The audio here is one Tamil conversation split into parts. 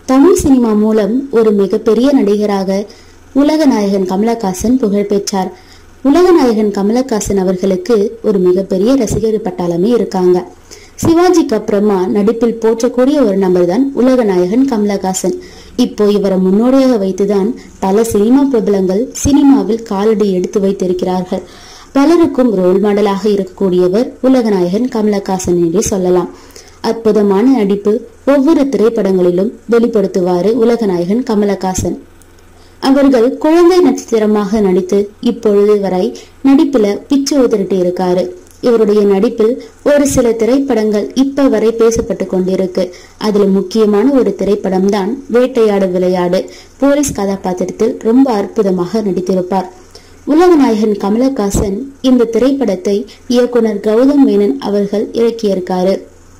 தமிழ் சினிமா மூலம் ஒரு மிகப்பெரிய நடிகராக உலக நாயகன் கமலஹாசன் புகழ் பெற்றார் உலக நாயகன் கமலஹாசன் அவர்களுக்கு ஒரு மிகப்பெரிய ரசிகர் பட்டாளமே இருக்காங்க சிவாஜிக்கு அப்புறமா நடிப்பில் போற்றக்கூடிய ஒரு நபர் தான் உலக நாயகன் கமலஹாசன் இப்போ இவரை முன்னோடியாக வைத்துதான் பல சினிமா பிரபலங்கள் சினிமாவில் காலடி எடுத்து வைத்திருக்கிறார்கள் பலருக்கும் ரோல் மாடலாக இருக்கக்கூடியவர் உலகநாயகன் கமலஹாசன் என்றே சொல்லலாம் அற்புதமான நடிப்பு ஒவ்வொரு திரைப்படங்களிலும் வெளிப்படுத்துவாரு உலகநாயகன் கமலஹாசன் அவர்கள் குழந்தை நட்சத்திரமாக நடித்து இப்பொழுது வரை நடிப்புல பிச்சு உதறிட்டு இருக்காரு இவருடைய நடிப்பில் ஒரு சில திரைப்படங்கள் இப்ப வரை பேசப்பட்டு கொண்டிருக்கு அதுல முக்கியமான ஒரு திரைப்படம் தான் வேட்டையாடு விளையாடு போலீஸ் கதாபாத்திரத்தில் ரொம்ப அற்புதமாக நடித்திருப்பார் உலகநாயகன் கமலஹாசன் இந்த திரைப்படத்தை இயக்குனர் கௌதம் மேனன் அவர்கள் இறக்கியிருக்காரு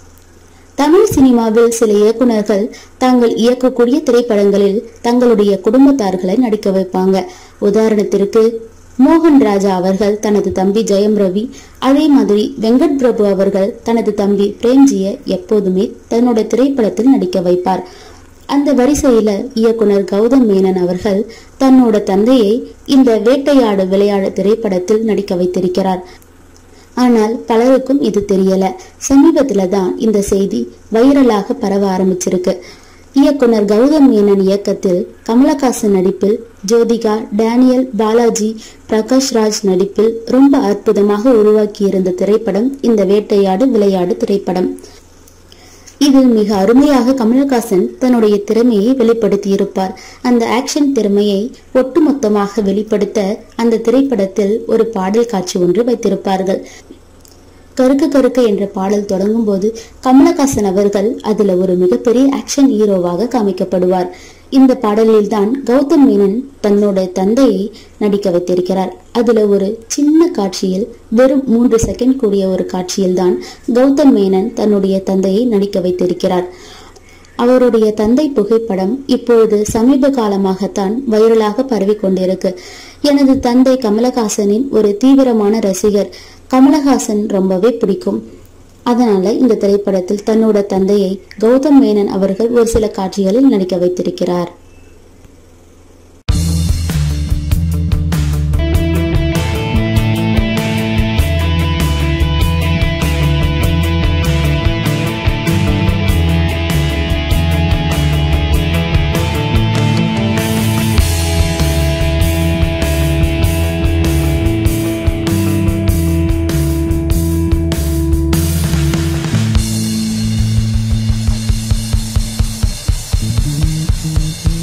தமிழ் சினிமாவில் சில இயக்குனர்கள் தாங்கள் இயக்கக்கூடிய திரைப்படங்களில் தங்களுடைய குடும்பத்தார்களை நடிக்க வைப்பாங்க உதாரணத்திற்கு மோகன் ராஜா அவர்கள் தனது தம்பி ஜெயம் ரவி அதே மாதிரி வெங்கட் பிரபு அவர்கள் தனது தம்பி பிரேம்ஜியை எப்போதுமே தன்னோட திரைப்படத்தில் நடிக்க வைப்பார் அந்த வரிசையில இயக்குனர் கௌதம் மேனன் அவர்கள் தன்னோட தந்தையை இந்த வேட்டையாடு விளையாடு திரைப்படத்தில் நடிக்க வைத்திருக்கிறார் ஆனால் பலருக்கும் இது தெரியல சமீபத்துல தான் இந்த செய்தி வைரலாக பரவ ஆரம்பிச்சிருக்கு இயக்குனர் கௌதம் மேனன் இயக்கத்தில் கமலஹாசன் நடிப்பில் ஜோதிகா டேனியல் பாலாஜி பிரகாஷ் ராஜ் நடிப்பில் ரொம்ப அற்புதமாக உருவாக்கியிருந்த திரைப்படம் இந்த வேட்டையாடு விளையாடு திரைப்படம் இதில் மிக அருமையாக கமலஹாசன் தன்னுடைய திறமையை வெளிப்படுத்தியிருப்பார் அந்த ஆக்ஷன் திறமையை ஒட்டுமொத்தமாக வெளிப்படுத்த அந்த திரைப்படத்தில் ஒரு பாடல் காட்சி ஒன்று வைத்திருப்பார்கள் கருக்க கருக்க என்ற பாடல் தொடங்கும் போது கமலஹாசன் அவர்கள் அதுல ஒரு மிகப்பெரிய ஆக்ஷன் ஹீரோவாக காமிக்கப்படுவார் இந்த பாடலில் தான் கௌதம் மேனன் தன்னோட தந்தையை நடிக்க வைத்திருக்கிறார் அதுல ஒரு சின்ன காட்சியில் வெறும் மூன்று செகண்ட் கூடிய ஒரு காட்சியில் தான் கௌதம் மேனன் தன்னுடைய தந்தையை நடிக்க வைத்திருக்கிறார் அவருடைய தந்தை புகைப்படம் இப்பொழுது சமீப காலமாகத்தான் வைரலாக பரவி கொண்டிருக்கு எனது தந்தை கமலஹாசனின் ஒரு தீவிரமான ரசிகர் கமலஹாசன் ரொம்பவே பிடிக்கும் அதனால இந்த திரைப்படத்தில் தன்னோட தந்தையை கௌதம் மேனன் அவர்கள் ஒரு சில காட்சிகளில் நடிக்க வைத்திருக்கிறார் Thank you.